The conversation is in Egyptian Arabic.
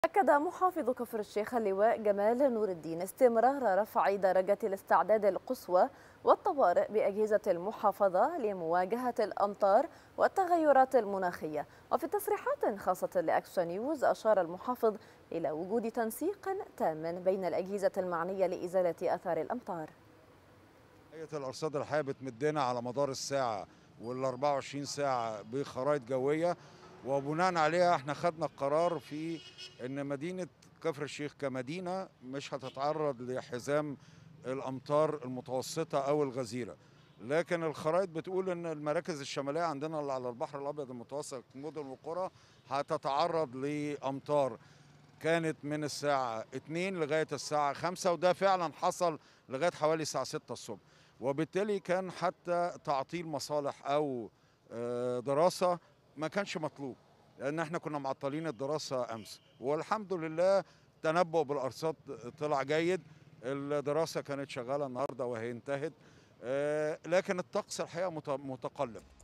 أكد محافظ كفر الشيخ اللواء جمال نور الدين استمرار رفع درجة الاستعداد القصوى والطوارئ بأجهزة المحافظة لمواجهة الأمطار والتغيرات المناخية وفي تصريحات خاصة لأكشن نيوز أشار المحافظ إلى وجود تنسيق تام بين الأجهزة المعنية لإزالة أثار الأمطار هيئة الأرصاد الحية بتمدنا على مدار الساعة وال 24 ساعة بخرائط جوية وبناء عليها احنا خدنا القرار في ان مدينة كفر الشيخ كمدينة مش هتتعرض لحزام الأمطار المتوسطة أو الغزيرة لكن الخرائط بتقول ان المراكز الشمالية عندنا اللي على البحر الأبيض المتوسط مدن وقرى هتتعرض لأمطار كانت من الساعة 2 لغاية الساعة 5 وده فعلا حصل لغاية حوالي الساعة 6 الصبح وبالتالي كان حتى تعطيل مصالح أو دراسة ما كانش مطلوب لأن احنا كنا معطلين الدراسة أمس والحمد لله تنبؤ بالأرصاد طلع جيد الدراسة كانت شغالة النهاردة وهي انتهت لكن الطقس الحقيقة متقلب